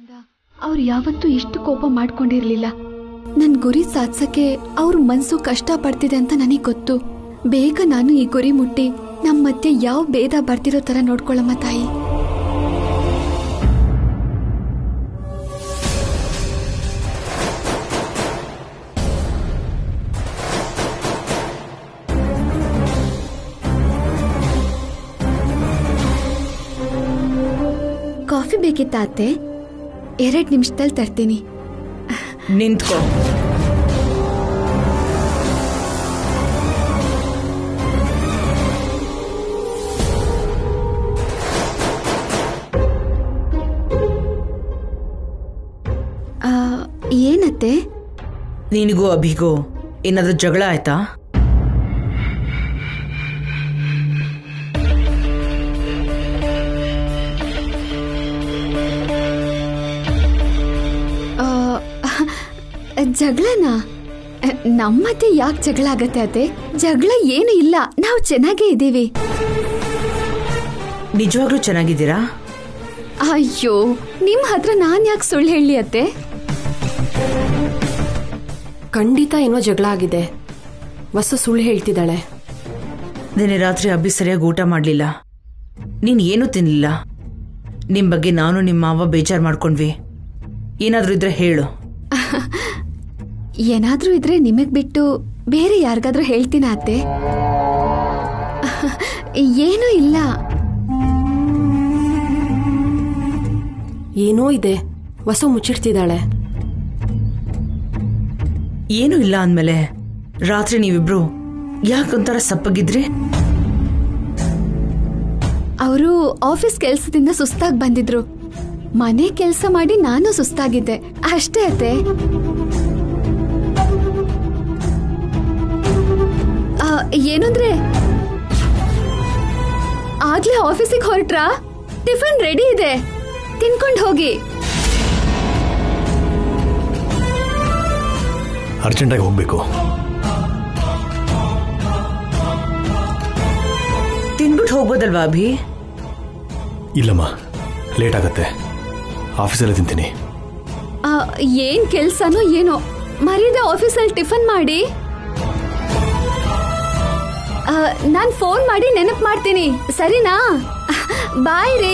ಅವ್ರು ಯಾವತ್ತೂ ಇಷ್ಟು ಕೋಪ ಮಾಡ್ಕೊಂಡಿರ್ಲಿಲ್ಲ ನನ್ ಗುರಿ ಸಾಧ್ಸಕ್ಕೆ ಅವ್ರ ಮನ್ಸು ಕಷ್ಟ ಪಡ್ತಿದೆ ಅಂತ ನನಗೆ ಗೊತ್ತು ಬೇಗ ನಾನು ಈ ಗುರಿ ಮುಟ್ಟಿ ನಮ್ಮ ಮಧ್ಯೆ ಯಾವ ಭೇದ ಬರ್ತಿರೋ ತರ ನೋಡ್ಕೊಳ್ಳಮ್ಮ ತಾಯಿ ಕಾಫಿ ಬೇಕಿತ್ತ ಅತ್ತೆ ಎರಡ್ ನಿಮಿಷದಲ್ಲಿ ತರ್ತೀನಿ ನಿಂತ್ಕೋ ಆ, ಏನತ್ತೆ ನಿನಗೂ ಅಭಿಗೂ ಏನಾದ್ರೂ ಜಗಳ ಆಯ್ತಾ ಆ, ಜಗಳನಾ ನಮ್ಮ ಮಧ್ಯೆ ಯಾಕೆ ಜಗಳ ಆಗತ್ತೆ ಅತ್ತೆ ಜಗಳ ಏನು ಇಲ್ಲ ನಾವು ಚೆನ್ನಾಗೇ ಇದ್ದೀವಿ ನಿಜವಾಗ್ಲೂ ಚೆನ್ನಾಗಿದ್ದೀರಾ ಅಯ್ಯೋ ನಿಮ್ಮ ಹತ್ರ ನಾನ್ ಯಾಕೆ ಸುಳ್ಳು ಹೇಳಿ ಅತ್ತೆ ಖಂಡಿತ ಏನೋ ಜಗಳ ಆಗಿದೆ ವಸು ಸುಳ್ಳು ಹೇಳ್ತಿದ್ದಾಳೆ ನಿನ್ನೆ ರಾತ್ರಿ ಅಭಿ ಸರಿಯಾಗಿ ಊಟ ಮಾಡಲಿಲ್ಲ ನೀನು ಏನೂ ತಿನ್ನಲಿಲ್ಲ ನಿಮ್ಮ ಬಗ್ಗೆ ನಾನು ನಿಮ್ಮ ಮಾವ ಬೇಜಾರು ಮಾಡ್ಕೊಂಡ್ವಿ ಏನಾದರೂ ಇದ್ರೆ ಹೇಳು ಏನಾದ್ರೂ ಇದ್ರೆ ನಿಮಗ್ ಬಿಟ್ಟು ಬೇರೆ ಯಾರಿಗಾದ್ರೂ ಹೇಳ್ತೀನ ಅತ್ತೆ ಏನೂ ಇಲ್ಲ ಏನೋ ಇದೆ ವಸು ಮುಚ್ಚಿಡ್ತಿದ್ದಾಳೆ ಏನೂ ಇಲ್ಲ ಅಂದಮೇಲೆ ರಾತ್ರಿ ನೀವಿಬ್ರು ಯಾಕೊಂಥರ ಸಪ್ಪಗಿದ್ರಿ ಅವರು ಆಫೀಸ್ ಕೆಲ್ಸದಿಂದ ಸುಸ್ತಾಗಿ ಬಂದಿದ್ರು ಮನೆ ಕೆಲಸ ಮಾಡಿ ನಾನು ಸುಸ್ತಾಗಿದ್ದೆ ಅಷ್ಟೇ ಅತ್ತೆ ಆ, ಏನಂದ್ರೆ ಆಗ್ಲೇ ಆಫೀಸಿಗೆ ಹೊರಟ್ರಾ ಟಿಫನ್ ರೆಡಿ ಇದೆ ತಿನ್ಕೊಂಡು ಹೋಗಿ ಅರ್ಜೆಂಟಾಗಿ ಹೋಗಬೇಕು ತಿನ್ಬಿಟ್ಟು ಹೋಗ್ಬೋದಲ್ವಾ ಅಭಿ ಇಲ್ಲಮ್ಮ ಲೇಟ್ ಆಗತ್ತೆ ಆಫೀಸಲ್ಲೇ ತಿಂತೀನಿ ಆ, ಏನ್ ಕೆಲ್ಸನೋ ಏನೋ ಮರೀದೆ ಆಫೀಸಲ್ಲಿ ಟಿಫನ್ ಮಾಡಿ ನಾನು ಫೋನ್ ಮಾಡಿ ನೆನಪು ಮಾಡ್ತೀನಿ ಸರಿನಾ ಬಾಯ್ ರೀ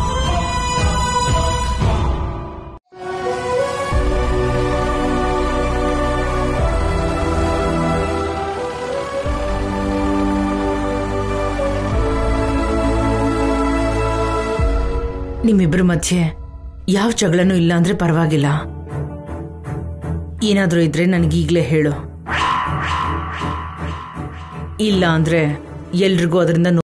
ನಿಮ್ಮಿಬ್ಬರ ಮಧ್ಯೆ ಯಾವ ಜಗಳನೂ ಇಲ್ಲ ಅಂದ್ರೆ ಪರವಾಗಿಲ್ಲ ಏನಾದರೂ ಇದ್ರೆ ನನಗೀಗಲೇ ಹೇಳು ಇಲ್ಲ ಅಂದ್ರೆ ಎಲ್ರಿಗೂ ಅದರಿಂದ ನೋ-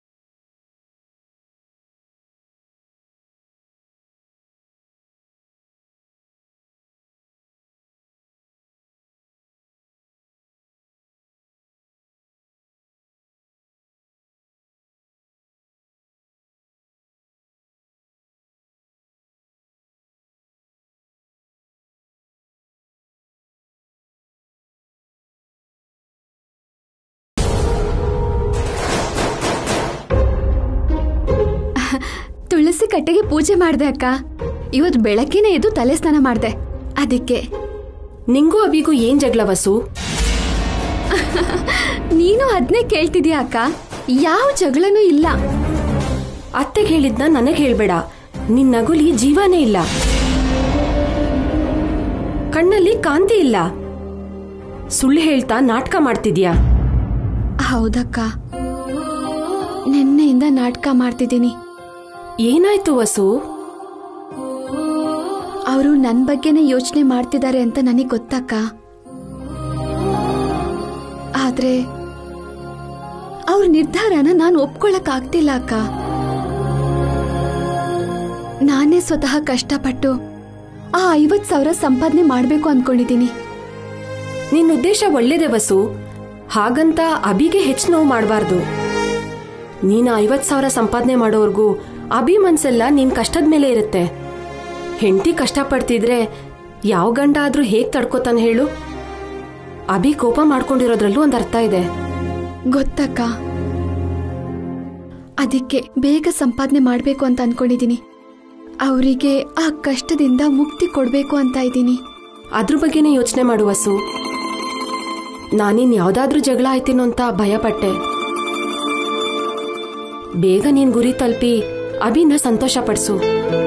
ತುಳಸಿ ಕಟ್ಟೆಗೆ ಪೂಜೆ ಮಾಡ್ದೆ ಅಕ್ಕ ಇವತ್ತು ಬೆಳಗ್ಗೆನೆ ಎದ್ದು ತಲೆ ಸ್ನಾನ ಮಾಡ್ದೆ ಅದಕ್ಕೆ ನಿಂಗೂ ಅಭಿಗೂ ಏನ್ ಜಗಳ ವಸು ನೀನು ಅದನ್ನೇ ಕೇಳ್ತಿದ್ಯಾ ಅಕ್ಕ ಯಾವ ಜಗಳನೂ ಇಲ್ಲ ಅತ್ತೆಗೆ ಹೇಳಿದ್ನ ನನಗೆ ಹೇಳ್ಬೇಡ ನಿನ್ ನಗುಲಿ ಜೀವನೇ ಇಲ್ಲ ಕಣ್ಣಲ್ಲಿ ಕಾಂತಿ ಇಲ್ಲ ಸುಳ್ಳು ಹೇಳ್ತಾ ನಾಟಕ ಮಾಡ್ತಿದ್ಯಾ ಹೌದಕ್ಕ ನಿನ್ನೆಯಿಂದ ನಾಟಕ ಮಾಡ್ತಿದ್ದೀನಿ ಏನಾಯ್ತು ವಸು ಅವರು ನನ್ನ ಬಗ್ಗೆನೇ ಯೋಚನೆ ಮಾಡ್ತಿದ್ದಾರೆ ಅಂತ ನನಗೆ ಗೊತ್ತಕ್ಕ ಆದ್ರೆ ಅವ್ರ ನಿರ್ಧಾರನ ನಾನು ಒಪ್ಕೊಳಕ್ ಆಗ್ತಿಲ್ಲ ಅಕ್ಕ ನಾನೇ ಸ್ವತಃ ಕಷ್ಟಪಟ್ಟು ಆ ಐವತ್ ಸಾವಿರ ಸಂಪಾದನೆ ಮಾಡ್ಬೇಕು ಅನ್ಕೊಂಡಿದ್ದೀನಿ ನಿನ್ನ ಉದ್ದೇಶ ಒಳ್ಳೇದೇ ವಸು ಹಾಗಂತ ಅಭಿಗೆ ಹೆಚ್ಚು ನೋವು ಮಾಡಬಾರ್ದು ನೀನು ಐವತ್ ಸಾವಿರ ಸಂಪಾದನೆ ಮಾಡೋವರೆಗೂ ಅಭಿ ಮನ್ಸೆಲ್ಲ ನಿನ್ ಕಷ್ಟದ ಮೇಲೆ ಇರುತ್ತೆ ಹೆಂಡತಿ ಕಷ್ಟಪಡ್ತಿದ್ರೆ ಯಾವ ಗಂಡ ಆದ್ರೂ ಹೇಗ್ ತಡ್ಕೋತಾನೆ ಹೇಳು ಅಭಿ ಕೋಪ ಮಾಡ್ಕೊಂಡಿರೋದ್ರಲ್ಲೂ ಒಂದ್ ಅರ್ಥ ಇದೆ ಗೊತ್ತಕ್ಕ ಅದಕ್ಕೆ ಬೇಗ ಸಂಪಾದನೆ ಮಾಡ್ಬೇಕು ಅಂತ ಅನ್ಕೊಂಡಿದ್ದೀನಿ ಅವರಿಗೆ ಆ ಕಷ್ಟದಿಂದ ಮುಕ್ತಿ ಕೊಡ್ಬೇಕು ಅಂತ ಇದ್ದೀನಿ ಅದ್ರ ಬಗ್ಗೆನೇ ಯೋಚನೆ ಮಾಡು ವಸು ನಾನಿನ್ ಯಾವ್ದಾದ್ರೂ ಜಗಳ ಆಯ್ತೇನೋ ಅಂತ ಭಯಪಟ್ಟೆ ಬೇಗ ನೀನ್ ಗುರಿ ತಲುಪಿ ಅಭಿನ ಸಂತೋಷ ಪಡಿಸು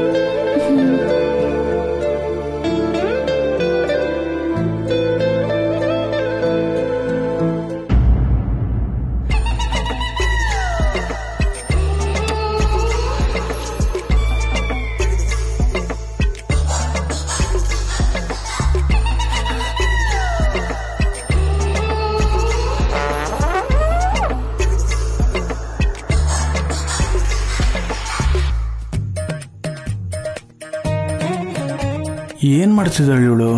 ಏನ್ ಮಾಡ್ತಿದ್ದಾಳೆ ಇವಳು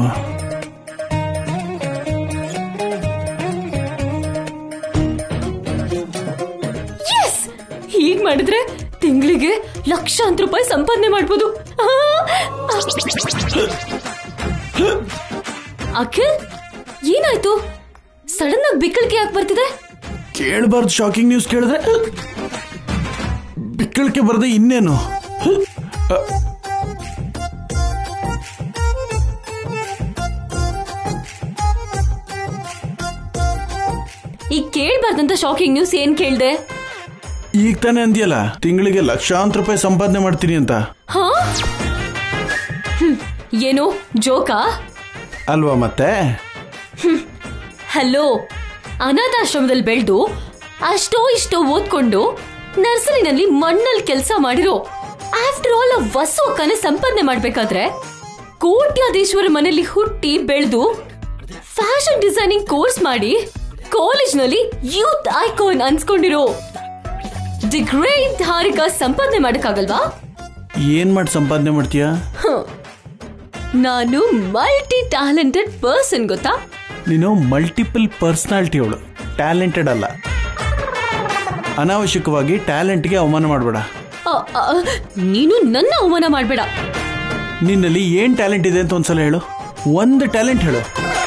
ಹೀಗ್ ಮಾಡಿದ್ರೆ ತಿಂಗಳಿಗೆ ಲಕ್ಷಾಂತರ ರೂಪಾಯಿ ಸಂಪಾದನೆ ಮಾಡ್ಬೋದು ಆ! ಅಖಿಲ್ ಏನಾಯ್ತು ಸಡನ್ ಆಗಿ ಬಿಕ್ಕಳಿಕೆ ಯಾಕೆ ಬರ್ತಿದೆ ಕೇಳಬಾರ್ದು ಶಾಕಿಂಗ್ ನ್ಯೂಸ್ ಕೇಳಿದ್ರೆ ಬಿಕ್ಕಳಿಕೆ ಬರದೆ ಇನ್ನೇನು ಈಗ ಕೇಳ್ಬಾರ್ದಂತ ಶಾಕಿಂಗ್ ನ್ಯೂಸ್ ಏನ್ ಕೇಳ್ದೆ ಈಗ ತಾನೇ ಅಂದ್ಯಲ್ಲ ತಿಂಗಳಿಗೆ ಲಕ್ಷಾಂತರ ರೂಪಾಯಿ ಸಂಪಾದನೆ ಮಾಡ್ತೀನಿ ಅಂತ ಹಾ ಹ್ಮ್, ಏನು ಜೋಕಾ ಅಲ್ವಾ ಮತ್ತೆ ಹಲೋ ಅನಾಥಾಶ್ರಮದಲ್ಲಿ ಬೆಳೆದು ಅಷ್ಟೋ ಇಷ್ಟೋ ಓದ್ಕೊಂಡು ನರ್ಸರಿನಲ್ಲಿ ಮಣ್ಣಲ್ಲಿ ಕೆಲಸ ಮಾಡಿರೋ ಆಫ್ಟರ್ ಆಲ್ ಆ ವಸು ಅಕ್ಕನ ಸಂಪಾದನೆ ಮಾಡ್ಬೇಕಾದ್ರೆ ಕೋಟ್ಯಾಧೀಶ್ವರ ಮನೆಯಲ್ಲಿ ಹುಟ್ಟಿ ಬೆಳೆದು ಫ್ಯಾಷನ್ ಡಿಸೈನಿಂಗ್ ಕೋರ್ಸ್ ಮಾಡಿ ಕಾಲೇಜ್ನಲ್ಲಿ ಯೂತ್ ಐಕಾನ್ ಅನ್ಸ್ಕೊಂಡಿರೋ ದಿ ಗ್ರೇಟ್ ಹಾರಿಕಾ ಸಂಪಾದನೆ ಮಾಡಕ್ಕಾಗಲ್ವಾ ಏನ್ ಮಾಡಿ ಸಂಪಾದನೆ ಮಾಡ್ತೀಯಾ ಹ್ಮ್. ನಾನು ಮಲ್ಟಿ ಟ್ಯಾಲೆಂಟೆಡ್ ಪರ್ಸನ್ ಗೊತ್ತಾ ನೀನು ಮಲ್ಟಿಪಲ್ ಪರ್ಸನಾಲಿಟಿ ಅವಳು ಟ್ಯಾಲೆಂಟೆಡ್ ಅಲ್ಲ ಅನಾವಶ್ಯಕವಾಗಿ ಟ್ಯಾಲೆಂಟ್ಗೆ ಅವಮಾನ ಮಾಡಬೇಡ ಅ, ಅ, ನೀನು ನನ್ನ ಅವಮಾನ ಮಾಡ್ಬೇಡ ನಿನ್ನಲ್ಲಿ ಏನ್ ಟ್ಯಾಲೆಂಟ್ ಇದೆ ಅಂತ ಒಂದ್ಸಲ ಹೇಳು ಒಂದು ಟ್ಯಾಲೆಂಟ್ ಹೇಳು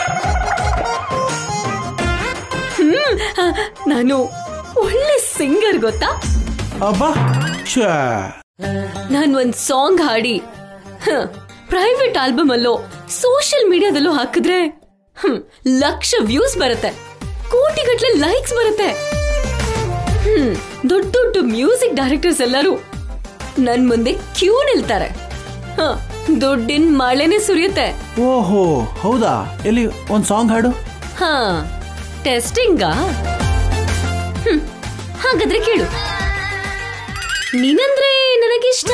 ನಾನು ಒಳ್ಳೆ ಸಿಂಗರ್ ಗೊತ್ತಾ ಅಬ್ಬಾ ಛ ನಾನು ಒಂದ್ ಸಾಂಗ್ ಹಾಡಿ ಪ್ರೈವೇಟ್ ಆಲ್ಬಮ್ ಅಲ್ಲೋ ಸೋಷಿಯಲ್ ಮೀಡಿಯಾದಲ್ಲೂ ಹಾಕಿದ್ರೆ ಹ್ಮ್, ಲಕ್ಷ ವ್ಯೂಸ್ ಬರುತ್ತೆ ಕೋಟಿಗಟ್ಲೆ ಲೈಕ್ಸ್ ಬರುತ್ತೆ ಹ್ಮ್ ದೊಡ್ಡ ದೊಡ್ಡ ಮ್ಯೂಸಿಕ್ ಡೈರೆಕ್ಟರ್ಸ್ ಎಲ್ಲರೂ ನನ್ ಮುಂದೆ ಕ್ಯೂ ನಿಲ್ತಾರೆ ಹ, ದುಡ್ಡಿನ ಮಳೆನೆ ಸುರಿಯುತ್ತೆ ಓಹೋ ಹೌದಾ ಎಲ್ಲಿ ಒಂದ್ ಸಾಂಗ್ ಹಾಡು ಹಾ ಟೆಸ್ಟಿಂಗಾ ಹ್ಮ್, ಹಾಗಾದ್ರೆ ಕೇಳು ನೀನಂದ್ರೆ ನನಗಿಷ್ಟ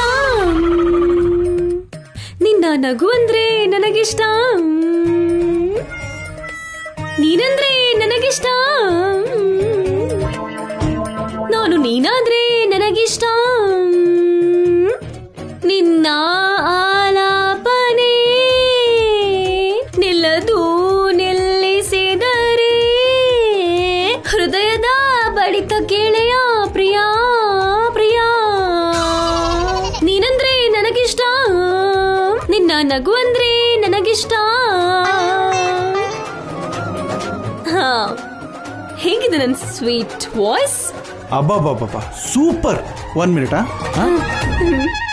ನಿನ್ನ ನಗು ಅಂದ್ರೆ ನನಗಿಷ್ಟ ನೀನಂದ್ರೆ ನನಗಿಷ್ಟ ನಾನು ನೀನಾದ್ರೆ ನನಗಿಷ್ಟ ನಿನ್ನ ಆಲಾಪನೆ ನಿಲ್ಲದು ನಿಲ್ಲಿಸಿದರೆ ಹೃದಯದ ಬಡಿತ ಕೇಳೆಯ ಪ್ರಿಯಾ ಪ್ರಿಯಾ ನೀನಂದ್ರೆ ನನಗಿಷ್ಟ ನಿನ್ನ ನಗು ಅಂದ್ರೆ ನನಗಿಷ್ಟ ಹಾ ಹೇಗಿದೆ ನನ್ನ ಸ್ವೀಟ್ ವಾಯ್ಸ್ ಅಬ್ಬಾ ಬಾಬಾ ಸೂಪರ್ ಒನ್ ಮಿನಿಟಾ ಹ್ಮ್